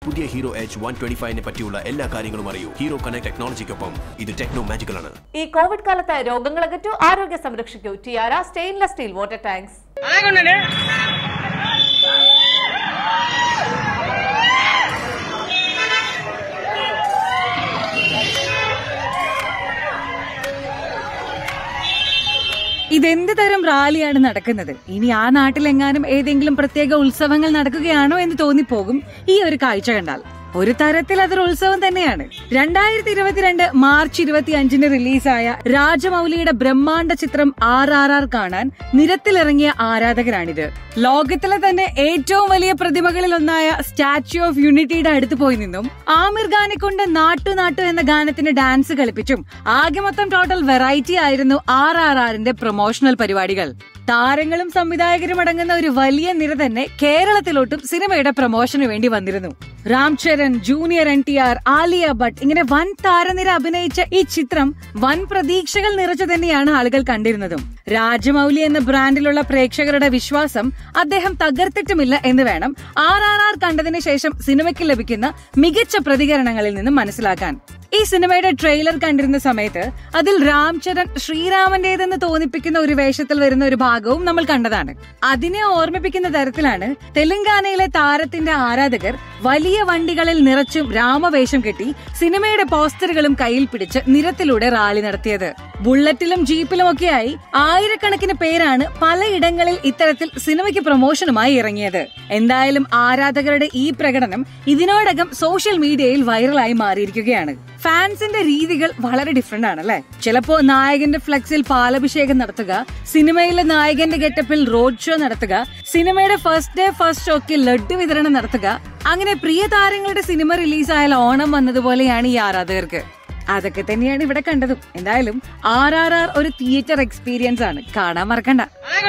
പുതിയ hero H one twenty ഫൈവിനെ പറ്റിയുള്ള എല്ലാ കാര്യങ്ങളും അറിയൂ ഹീറോ കണക്ട് ടെക്നോളജിക്കൊപ്പം ഇത് ടെക്നോ മാജിക്കൽ ആണ് ഈ കോവിഡ് കാലത്ത് രോഗങ്ങൾ അകറ്റൂ ആരോഗ്യ സംരക്ഷിക്കൂ Tiara stainless steel water tanks ഇതെന്ത് തരം റാലിയാണ് നടക്കുന്നത് ഇനി ആ നാട്ടിലെങ്ങാനും ഏതെങ്കിലും പ്രത്യേക ഉത്സവങ്ങൾ നടക്കുകയാണോ എന്ന് തോന്നിപ്പോകും ഈ ഒരു കാഴ്ച കണ്ടാൽ ഒരു തരത്തിൽ അതൊരു ഉത്സവം തന്നെയാണ് രണ്ടായിരത്തി ഇരുപത്തിരണ്ട് മാർച്ച് ഇരുപത്തി അഞ്ചിന് റിലീസായ രാജമൗലിയുടെ ബ്രഹ്മാണ്ഡ ചിത്രം ആർ ആർ ആർ കാണാൻ നിരത്തിലിറങ്ങിയ ആരാധകരാണിത് ലോകത്തിലെ തന്നെ ഏറ്റവും വലിയ പ്രതിമകളിൽ ഒന്നായ സ്റ്റാച്യു ഓഫ് യൂണിറ്റിയുടെ അടുത്ത് പോയി നിന്നും ആമിർ ഖാനെ കൊണ്ട് നാട്ടു നാട്ടു എന്ന ഗാനത്തിന് ഡാൻസ് കളിപ്പിച്ചും ആകെ മൊത്തം ടോട്ടൽ വെറൈറ്റി ആയിരുന്നു ആർ ആർ ആറിന്റെ പ്രൊമോഷണൽ പരിപാടികൾ താരങ്ങളും സംവിധായകരും അടങ്ങുന്ന ഒരു വലിയ നിര തന്നെ കേരളത്തിലോട്ടും സിനിമയുടെ പ്രൊമോഷന് വേണ്ടി വന്നിരുന്നു Ram Charan junior N T R Alia Bhatt ഇങ്ങനെ വൻ താരനിര അഭിനയിച്ച ഈ ചിത്രം വൻ പ്രതീക്ഷകൾ നിറച്ചു തന്നെയാണ് ആളുകൾ കണ്ടിരുന്നതും രാജമൗലി എന്ന ബ്രാൻഡിലുള്ള പ്രേക്ഷകരുടെ വിശ്വാസം അദ്ദേഹം തകർത്തിട്ടുമില്ല എന്ന് വേണം ആർ ആർ ആർ കണ്ടതിന് ശേഷം സിനിമയ്ക്ക് ലഭിക്കുന്ന മികച്ച പ്രതികരണങ്ങളിൽ നിന്നും മനസ്സിലാക്കാൻ ഈ സിനിമയുടെ ട്രെയിലർ കണ്ടിരുന്ന സമയത്ത് അതിൽ രാം ചരൺ ശ്രീരാമന്റേതെന്ന് തോന്നിപ്പിക്കുന്ന ഒരു വേഷത്തിൽ വരുന്ന ഒരു ഭാഗവും നമ്മൾ കണ്ടതാണ് അതിനെ ഓർമ്മിപ്പിക്കുന്ന തരത്തിലാണ് തെലങ്കാനയിലെ താരത്തിന്റെ ആരാധകർ വലിയ വണ്ടികളിൽ നിറച്ചും രാമവേഷം കെട്ടി സിനിമയുടെ പോസ്റ്ററുകളും കയ്യിൽ പിടിച്ച് നിരത്തിലൂടെ റാലി നടത്തിയത് ബുള്ളറ്റിലും ജീപ്പിലും ഒക്കെയായി ആയിരക്കണക്കിന് പേരാണ് പലയിടങ്ങളിൽ ഇത്തരത്തിൽ സിനിമയ്ക്ക് പ്രൊമോഷനുമായി ഇറങ്ങിയത് എന്തായാലും ആരാധകരുടെ ഈ പ്രകടനം ഇതിനോടകം സോഷ്യൽ മീഡിയയിൽ വൈറലായി മാറിയിരിക്കുകയാണ് ഫാൻസിന്റെ രീതികൾ വളരെ ഡിഫറെന്റ് ആണ് അല്ലെ ചിലപ്പോ നായകന്റെ ഫ്ലെക്സിൽ പാലഭിഷേകം നടത്തുക സിനിമയിലെ നായകന്റെ ഗെറ്റപ്പിൽ റോഡ് ഷോ നടത്തുക സിനിമയുടെ ഫസ്റ്റ് ഡേ ഫസ്റ്റ് ഷോക്ക് ലഡ്ഡു വിതരണം നടത്തുക അങ്ങനെ പ്രിയ താരങ്ങളുടെ സിനിമ റിലീസായാൽ ഓണം വന്നതുപോലെയാണ് ഈ ആരാധകർക്ക് അതൊക്കെ തന്നെയാണ് ഇവിടെ കണ്ടതും എന്തായാലും ആർ ആർ ആർ ഒരു തിയേറ്റർ എക്സ്പീരിയൻസ് ആണ് കാണാൻ മറക്കണ്ട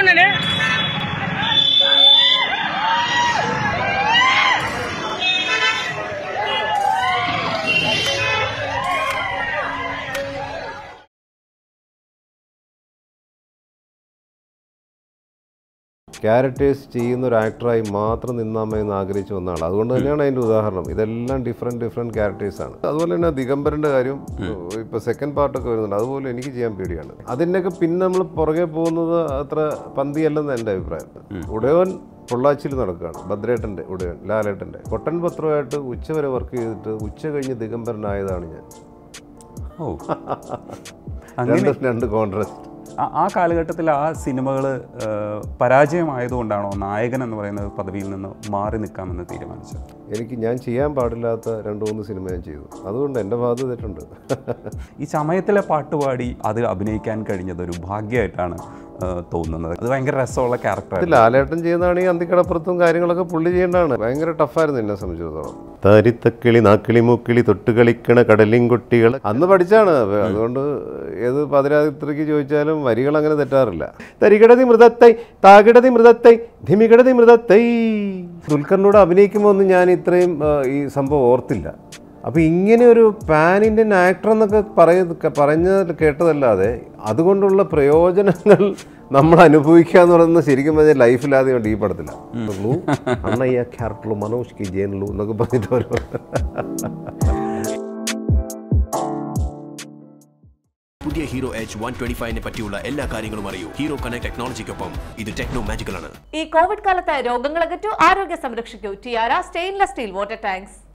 ക്യാരക്ടേഴ്സ് ചെയ്യുന്ന ഒരു ആക്ടറായി മാത്രം നിന്നാൽ മതി എന്ന് ആഗ്രഹിച്ചു വന്നതാണ് അതുകൊണ്ട് തന്നെയാണ് അതിൻ്റെ ഉദാഹരണം ഇതെല്ലാം ഡിഫറെൻറ്റ് ഡിഫറെൻറ്റ് ക്യാരക്ടേഴ്സാണ് അതുപോലെ തന്നെ ദിഗംബരൻ്റെ കാര്യം ഇപ്പോൾ സെക്കൻഡ് പാർട്ടൊക്കെ വരുന്നുണ്ട് അതുപോലെ എനിക്ക് ചെയ്യാൻ പേടിയാണ് അതിൻ്റെയൊക്കെ പിന്നെ നമ്മൾ പുറകെ പോകുന്നത് അത്ര പന്തിയല്ലെന്ന് എൻ്റെ അഭിപ്രായം ഉടയവൻ പൊള്ളാച്ചിയിൽ നടക്കുകയാണ് ഭദ്രേട്ടൻ്റെ ഉടയവൻ ലാലേട്ടൻ്റെ കൊട്ടൻ പത്രമായിട്ട് ഉച്ച വരെ വർക്ക് ചെയ്തിട്ട് ഉച്ച കഴിഞ്ഞ് ദിഗംബരനായതാണ് ഞാൻ ഓ അങ്ങനെ രണ്ട് രണ്ട് കോൺട്രാസ്റ്റ് ആ- ആ കാലഘട്ടത്തിൽ ആ സിനിമകൾ പരാജയമായതുകൊണ്ടാണോ നായകൻ എന്ന് പറയുന്ന പദവിയിൽ നിന്ന് മാറി നിൽക്കാമെന്ന് തീരുമാനിച്ചത് എനിക്ക് ഞാൻ ചെയ്യാൻ പാടില്ലാത്ത രണ്ട് മൂന്ന് സിനിമ ഞാൻ ചെയ്തു അതുകൊണ്ട് എൻ്റെ ഭാഗത്ത് തെറ്റുണ്ട് ഈ ചമയത്തിലെ പാട്ടുപാടി അത് അഭിനയിക്കാൻ കഴിഞ്ഞത് ഒരു ഭാഗ്യമായിട്ടാണ് ആ, തോന്നുന്നത് അത് ഭയങ്കര രസമുള്ള ഇത് ക്യാരക്ടർ ലാലേട്ടൻ ചെയ്യുന്നതാണെങ്കിൽ അന്തിക്കടപ്പുറത്തും കാര്യങ്ങളൊക്കെ പുള്ളി ചെയ്യേണ്ടതാണ് ഭയങ്കര ടഫായിരുന്നു എന്നെ സംബന്ധിച്ചിടത്തോളം തരിത്തക്കിളി നാക്കിളി മൂക്കിളി തൊട്ട് കളിക്കണ കടലിൻ കുട്ടികൾ അന്ന് പഠിച്ചാണ് അതുകൊണ്ട് ഏത് പതിരാത്രിക്ക് ചോദിച്ചാലും വരികൾ അങ്ങനെ തെറ്റാറില്ല തരികിടതി മൃതത്തൈ താകിടതി മൃതത്തൈ ധിമികിടതി മൃതത്തൈ ദുൽഖറിനോട് അഭിനയിക്കുമ്പോൾ ഒന്നും ഞാൻ ഇത്രയും ആ, ഈ സംഭവം ഓർത്തില്ല അപ്പോൾ ഇങ്ങനെ ഒരു പാൻ ഇന്ത്യൻ ആക്ടർ എന്നൊക്കെ പറയ പറഞ്ഞ കേട്ടതല്ലാതെ അതുകൊണ്ടുള്ള പ്രയോജനങ്ങൾ നമ്മൾ അനുഭവിക്കുക എന്ന് പറയുന്നത് ശരിക്കും പറഞ്ഞാൽ ലൈഫിലാദ്യമായിട്ട് ഈ പടത്തില്ല ഉള്ളൂ അണ്ണയ്യ ക്യാരക്ടറുള്ളൂ മനോജ് കി ജയനുള്ളൂ എന്നൊക്കെ പറഞ്ഞിട്ട് ഓരോ പുതിയ ഹീറോ എച്ച് വൺ ട്വന്റി ഫൈവിനെ പറ്റിയുള്ള എല്ലാ കാര്യങ്ങളും അറിയൂ ഹീറോ കണക്ട് ടെക്നോളജിക്കൊപ്പം ഇത് ടെക്നോ മാജിക്കൽ ആണ് ഈ കോവിഡ് കാലത്ത് രോഗങ്ങൾ അകറ്റൂ ആരോഗ്യ സംരക്ഷിക്കൂ Tiara stainless steel water tanks